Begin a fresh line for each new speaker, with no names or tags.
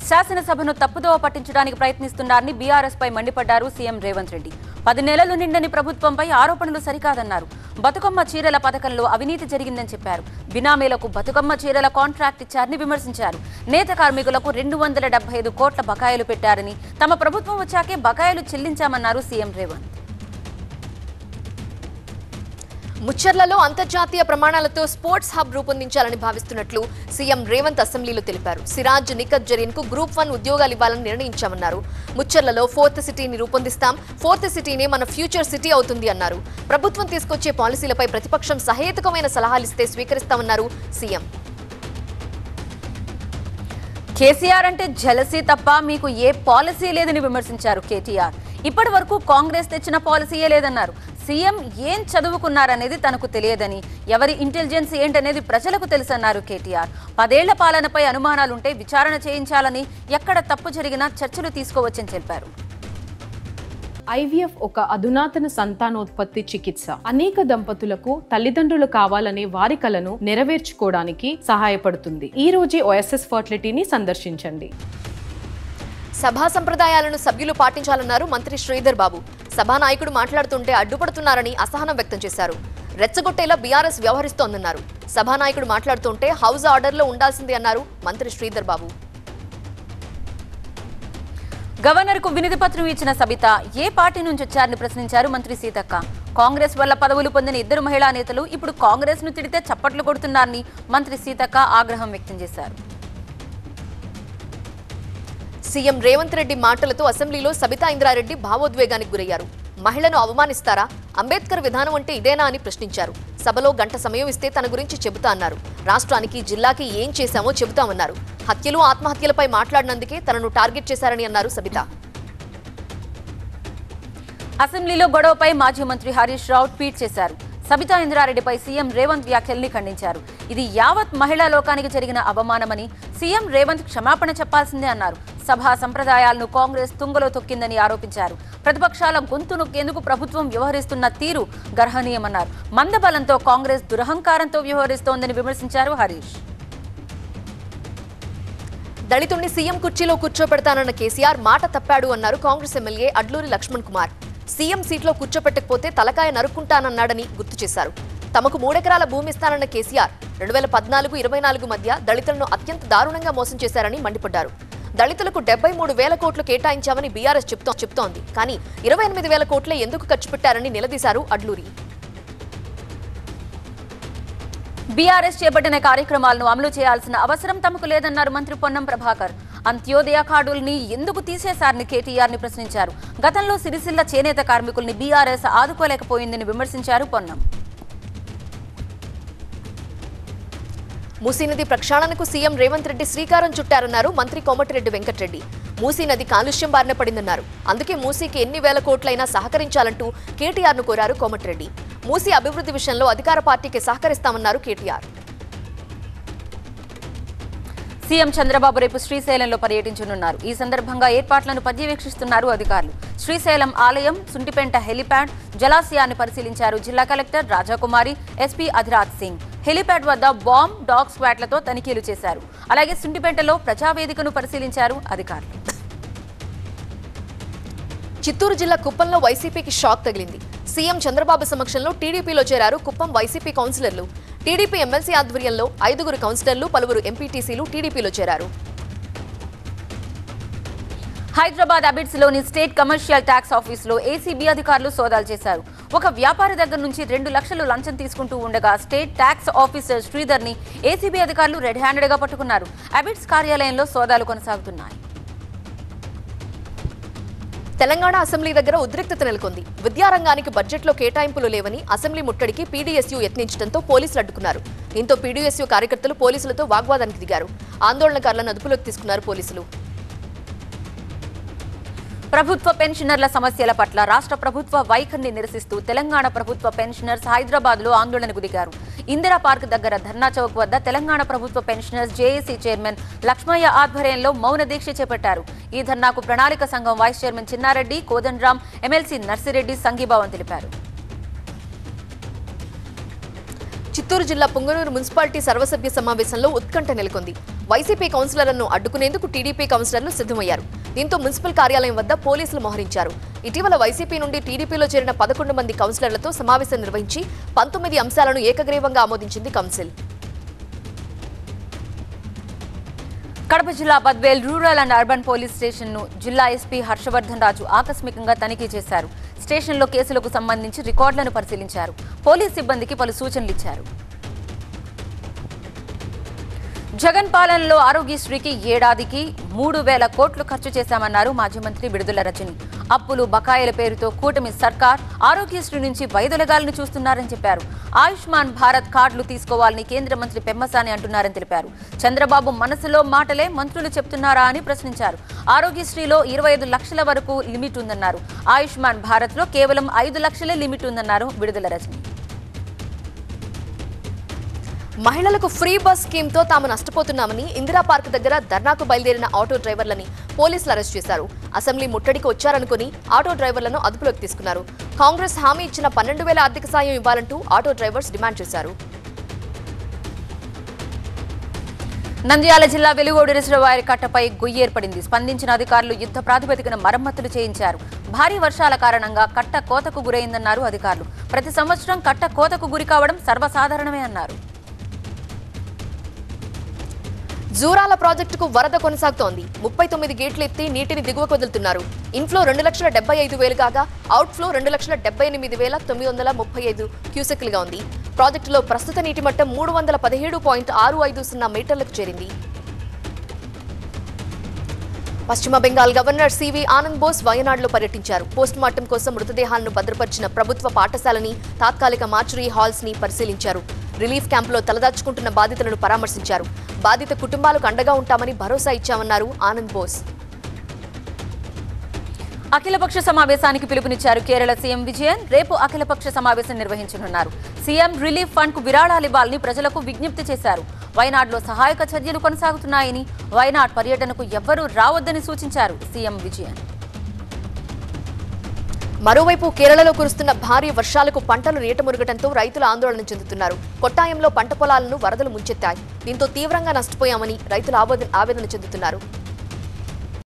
శాసనసభను తప్పుదోవ పట్టించడానికి ప్రయత్నిస్తున్నారని బీఆర్ఎస్ పై మండిపడ్డారు సీఎం రేవంత్ రెడ్డి పది నెలలు నిండని ప్రభుత్వంపై ఆరోపణలు సరికాదన్నారు బతుకమ్మ చీరల పథకంలో అవినీతి జరిగిందని చెప్పారు బినామీలకు బతుకమ్మ చీరల కాంట్రాక్ట్ ఇచ్చారని విమర్శించారు నేత కార్మికులకు రెండు వందల డెబ్బై ఐదు కోట్ల బకాయిలు పెట్టారని తమ ప్రభుత్వం వచ్చాకే బకాయిలు చెల్లించామన్నారు సీఎం రేవంత్
ముచ్చర్లలో అంతర్జాతీయ ప్రమాణాలతో స్పోర్ట్స్ హబ్ రూపొందించాలని భావిస్తున్నట్లు సీఎం రేవంత్ అసెంబ్లీలో తెలిపారు సిరాజ్ నిఖత్ జరీన్ కు గ్రూప్ వన్ ఉద్యోగాలు ఇవ్వాలని నిర్ణయించామన్నారు ముచ్చర్లలో ఫోర్త్ సిటీని రూపొందిస్తాం ఫోర్త్ సిటీనే మన ఫ్యూచర్ సిటీ అవుతుంది అన్నారు ప్రభుత్వం తీసుకొచ్చే పాలసీలపై ప్రతిపక్షం సహేతుకమైన సలహాలిస్తే స్వీకరిస్తామన్నారు సీఎం
కేసీఆర్ అంటే జలసీ తప్ప మీకు ఏ పాలసీ లేదని విమర్శించారు కేటీఆర్ ఇప్పటి వరకు కాంగ్రెస్ తెచ్చిన పాలసీయే లేదన్నారు సీఎం ఏం చదువుకున్నారనేది తనకు తెలియదని ఎవరి ఇంటెలిజెన్స్ ఏంటనేది ప్రజలకు తెలుసన్నారు కేటీఆర్ పదేళ్ల పాలనపై అనుమానాలుంటే విచారణ చేయించాలని ఎక్కడ తప్పు జరిగినా చర్చలు తీసుకోవచ్చని చెప్పారు
ఐవీఎఫ్ ఒక అధునాతన సంతానోత్పత్తి చికిత్స అనేక దంపతులకు తల్లిదండ్రులు కావాలనే వారి కలను నెరవేర్చుకోవడానికి సహాయపడుతుంది ఈ రోజే ఓఎస్ఎస్ ఫర్టిలిటీని సందర్శించండి
సభా సంప్రదాయాలను సభ్యులు పాటించాలన్నారు మంత్రి శ్రీధర్ బాబు సభానాయకుడు మాట్లాడుతుంటే అడ్డుపడుతున్నారని అసహనం వ్యక్తం చేశారు రెచ్చగొట్టేలా బీఆర్ఎస్ వ్యవహరిస్తోందన్నారు సభానాయకుడు మాట్లాడుతుంటే హౌస్ ఆర్డర్లో ఉండాల్సిందే అన్నారు మంత్రి శ్రీధర్ బాబు
గవర్నర్ కు వినతి పత్రం ఇచ్చిన సబిత ఏ పార్టీ నుంచి వచ్చారని ప్రశ్నించారు మంత్రి సీతక్క కాంగ్రెస్ వల్ల పదవులు పొందిన ఇద్దరు మహిళా నేతలు ఇప్పుడు కాంగ్రెస్ ను తిడితే చప్పట్లు కొడుతున్నారని మంత్రి సీతక్క ఆగ్రహం వ్యక్తం చేశారు
సీఎం రేవంత్ రెడ్డి మాటలతో అసెంబ్లీలో సబితా ఇంద్రారెడ్డి భావోద్వేగానికి గురయ్యారు మహిళను అవమానిస్తారా అంబేద్కర్ విధానం అంటే ఇదేనా అని ప్రశ్నించారు సభలో గంట సమయం ఇస్తే తన గురించి చెబుతా అన్నారు రాష్ట్రానికి జిల్లాకి ఏం చేశామో చెబుతామన్నారు హత్యలు ఆత్మహత్యలపై మాట్లాడినందుకే తనను టార్గెట్ చేశారని అన్నారు సబిత
అసెంబ్లీలో గొడవపై మాజీ మంత్రి హరీష్ రావు ట్వీట్ చేశారు సబితా ఇంద్రారెడ్డిపై సీఎం రేవంత్ వ్యాఖ్యల్ని ఖండించారు ఇది యావత్ మహిళా లోకానికి జరిగిన అవమానమని సీఎం రేవంత్ క్షమాపణ చెప్పాల్సిందే అన్నారు సభా సంప్రదాయాలను కాంగ్రెస్ తుంగలో తొక్కిందని ఆరోపించారు ప్రతిపక్షాల గొంతు నొక్కేందుకు ప్రభుత్వం వ్యవహరిస్తున్న తీరు గర్హనీయమన్నారు మందబలంతో కాంగ్రెస్ దురహంకారంతో వ్యవహరిస్తోందని విమర్శించారు హరీష్
దళితుణ్ణి సీఎం కుర్చీలో కూర్చోపెడతానన్న కేసీఆర్ మాట తప్పాడు అన్నారు కాంగ్రెస్ ఎమ్మెల్యే అడ్లూరి లక్ష్మణ్ కుమార్ సీఎం సీట్లో కూర్చోపెట్టకపోతే తలకాయ నరుక్కుంటానన్నాడని గుర్తు చేశారు తమకు మూడెకరాల భూమి ఇస్తానన్న కేసీఆర్ రెండు వేల పద్నాలుగు ఇరవై నాలుగు మధ్య దళితులను అత్యంత దారుణంగా మోసం చేశారని మండిపడ్డారు దళితులకు డెబ్బై మూడు వేల కోట్లు కేటాయించామని బీఆర్ఎస్ చెప్తో చెప్తోంది కానీ ఇరవై ఎనిమిది వేల కోట్లే ఎందుకు ఖర్చు పెట్టారని నిలదీశారు అడ్లూరి
బీఆర్ఎస్ చేపట్టిన కార్యక్రమాలను అమలు చేయాల్సిన అవసరం తమకు లేదన్నారు మంత్రి పొన్నం ప్రభాకర్ అంత్యోదయ కార్డుల్ని ఎందుకు తీసేశారని కేటీఆర్ ని ప్రశ్నించారు గతంలో సిరిసిల్ల చేనేత కార్మికుల్ని బీఆర్ఎస్ ఆదుకోలేకపోయిందని విమర్శించారు పొన్నం
మూసీ నది ప్రక్షాళనకు సీఎం రేవంత్ రెడ్డి శ్రీకారం చుట్టారన్నారు మంత్రి కోమటిరెడ్డి వెంకటరెడ్డి మూసీ నది కాలుష్యం బారిన పడిందన్నారు అందుకే మూసీకి ఎన్ని వేల కోట్లైనా సహకరించాలంటూ కేటీఆర్ను కోరారు కోమటిరెడ్డి మూసీ అభివృద్ధి విషయంలో అధికార పార్టీకి సహకరిస్తామన్నారు కేటీఆర్
సీఎం చంద్రబాబు రేపు శ్రీశైలంలో పర్యటించనున్నారు ఈ సందర్భంగా ఏర్పాట్లను పర్యవేక్షిస్తున్నారు అధికారులు శ్రీశైలం ఆలయం సుంటిపెంట హెలిప్యాడ్ జలాశయాన్ని పరిశీలించారు జిల్లా collector Rajakumari SP Adhiraj Singh helipad వద్ద బాంబ్ డాగ్ స్క్వాడ్లతో తనిఖీలు చేశారు అలాగే సుంటిపెంటలో ప్రజావేదికను పరిశీలించారు అధికారులు
చిత్తూరు జిల్లా కుప్పంలో వైసీపీకి షాక్ తగిలింది సీఎం చంద్రబాబు సమక్షంలో టీడీపీలో చేరారు కుప్పం వైసీపీ కౌన్సిలర్లు టీడీపీ ఎమ్మెల్సీ ఆధ్వర్యంలో ఐదుగురు కౌన్సిలర్లు పలువురు ఎంపీటీసీలు టీడీపీలో చేరారు
హైదరాబాద్ అబిడ్స్ లోని స్టేట్ కమర్షియల్ ట్యాక్స్ ఆఫీసులో ఏసీబీ అధికారులు సోదాలు చేశారు ఒక వ్యాపారి దగ్గర నుంచి రెండు లక్షలు లంచం తీసుకుంటూ ఉండగా స్టేట్ ట్యాక్స్ ఆఫీసర్ శ్రీధర్ ని ఏసీబీ అధికారులు రెడ్ హ్యాండెడ్ గా పట్టుకున్నారు అబిడ్స్ కార్యాలయంలో సోదాలు కొనసాగుతున్నాయి
తెలంగాణ అసెంబ్లీ దగ్గర ఉద్రిక్తత నెలకొంది విద్యారంగానికి బడ్జెట్లో కేటాయింపులు లేవని అసెంబ్లీ ముట్టడికి పీడీఎస్యూ యత్నించడంతో పోలీసులు అడ్డుకున్నారు దీంతో పీడీఎస్యూ కార్యకర్తలు పోలీసులతో వాగ్వాదానికి దిగారు ఆందోళనకారులను అదుపులోకి తీసుకున్నారు పోలీసులు
ప్రభుత్వ పెన్షనర్ల సమస్యల పట్ల రాష్ట్ర ప్రభుత్వ వైఖరిని నిరసిస్తూ తెలంగాణ ప్రభుత్వ పెన్షనర్స్ హైదరాబాద్ లో ఆందోళనకు దిగారు ఇందిరా పార్క్ దగ్గర ధర్నా చౌక్ వద్ద తెలంగాణ ప్రభుత్వ పెన్షనర్స్ జేఏసీ చైర్మన్ లక్ష్మయ్య ఆధ్వర్యంలో మౌన దీక్ష చేపట్టారు ఈ ధర్నాకు ప్రణాళిక సంఘం vice chairman Chinnareddy Kodandaram MLC Narsireddy సంఘీభావం తెలిపారు
చిత్తూరు జిల్లా పుంగనూరు మున్సిపాలిటీ సర్వసభ్య సమావేశంలో ఉత్కంఠ నెలకొంది వైసీపీ కౌన్సిలర్లను అడ్డుకునేందుకు టీడీపీ కౌన్సిలర్లు సిద్ధమయ్యారు దీంతో మున్సిపల్ కార్యాలయం వద్ద పోలీసులు మోహరించారు ఇటీవల వైసీపీ నుండి టీడీపీలో చేరిన పదకొండు మంది కౌన్సిలర్లతో సమావేశం నిర్వహించి పంతొమ్మిది అంశాలను ఏకగ్రీవంగా ఆమోదించింది కౌన్సిల్
కడప జిల్లా Badvel rural and urban police స్టేషన్ను జిల్లా ఎస్పీ హర్షవర్ధన్ రాజు ఆకస్మికంగా తనిఖీ చేశారు స్టేషన్లో కేసులకు సంబంధించి రికార్డులను పరిశీలించారు పోలీస్ సిబ్బందికి పలు సూచనలు ఇచ్చారు జగన్ పాలనలో ఆరోగ్యశ్రీకి ఏడాదికి మూడు వేల కోట్లు ఖర్చు చేశామన్నారు మాజీ మంత్రి విడుదల రజని అప్పులు బకాయిల పేరుతో కూటమి సర్కార్ ఆరోగ్యశ్రీ నుంచి వైదొలగాలని చూస్తున్నారని చెప్పారు ఆయుష్మాన్ భారత్ కార్డులు తీసుకోవాలని కేంద్ర మంత్రి పెమ్మసాని అంటున్నారని తెలిపారు చంద్రబాబు మనసులో మాటలే మంత్రులు చెప్తున్నారా అని ప్రశ్నించారు ఆరోగ్యశ్రీలో ఇరవై ఐదు లక్షల వరకు లిమిట్ ఉందన్నారు ఆయుష్మాన్ భారత్లో కేవలం ఐదు లక్షలే లిమిట్ ఉందన్నారు విడుదల రజని
మహిళలకు ఫ్రీ బస్ స్కీమ్ తో తాము నష్టపోతున్నామని ఇందిరా పార్క్ దగ్గర ధర్నాకు బయలుదేరిన ఆటో డ్రైవర్లని పోలీసులు అరెస్ట్ చేశారు అసెంబ్లీ ముట్టడికి వచ్చారనుకుని ఆటో డ్రైవర్లను అదుపులోకి తీసుకున్నారు కాంగ్రెస్ హామీ ఇచ్చిన పన్నెండు వేల ఆర్థిక సాయం ఇవ్వాలంటూ ఆటో డ్రైవర్స్ డిమాండ్ చేశారు
నంద్యాల జిల్లా వెలుగోడు రిజర్వాయర్ కట్టపై గొయ్యి ఏర్పడింది స్పందించిన అధికారులు యుద్ధ ప్రాతిపదికన మరమ్మతులు చేయించారు భారీ వర్షాల కారణంగా కట్ట కోతకు గురైందన్నారు అధికారులు ప్రతి సంవత్సరం కట్ట కోతకు గురి కావడం సర్వసాధారణమే అన్నారు
జూరాల ప్రాజెక్టుకు వరద కొనసాగుతోంది ముప్పై తొమ్మిది గేట్లు ఎత్తి నీటిని దిగువకు వదులుతున్నారు ఇన్ఫ్లో రెండు లక్షల డెబ్బై ఐదు వేలు కాగా అవుట్ఫ్లో రెండు లక్షల డెబ్బై ఎనిమిది వేల తొమ్మిది వందల ముప్పై ఐదు క్యూసెక్లుగా ఉంది ప్రాజెక్టులో ప్రస్తుత నీటి మట్టం మూడు వందల పదిహేడు పాయింట్ ఆరు ఐదు సున్నా మీటర్లకు చేరింది పశ్చిమ బెంగాల్ గవర్నర్ సివి ఆనంద్ బోస్ వయనాడులో పర్యటించారు పోస్ట్ మార్టం కోసం మృతదేహాలను భద్రపరిచిన ప్రభుత్వ పాఠశాలని తాత్కాలిక మార్చురీ హాల్స్ ని పరిశీలించారు రిలీఫ్ క్యాంపులో తలదాచుకుంటున్న బాధితులను పరామర్శించారు బాధిత కుటుంబాలకు అండగా ఉంటామని భరోసా ఇచ్చామన్నారు ఆనంద్ బోస్
అఖిలపక్ష సమావేశానికి పిలుపునిచ్చారు కేరళ సీఎం విజయన్ రేపు అఖిలపక్ష సమావేశం నిర్వహించనున్నారు సీఎం రిలీఫ్ ఫండ్ కు విరాళాలు ఇవ్వాలని ప్రజలకు విజ్ఞప్తి చేశారు వైనాడులో సహాయక చర్యలు కొనసాగుతున్నాయని వైనాడ్ పర్యటనకు ఎవ్వరూ రావద్దని సూచించారు సీఎం విజయన్
మరోవైపు కేరళలో కురుస్తున్న భారీ వర్షాలకు పంటలు నీట మురగటంతో రైతులు ఆందోళన చెందుతున్నారు కొట్టాయంలో పంట పొలాలను వరదలు ముంచెత్తాయి దీంతో తీవ్రంగా నష్టపోయామని రైతులు ఆవేదన ఆవేదన చెందుతున్నారు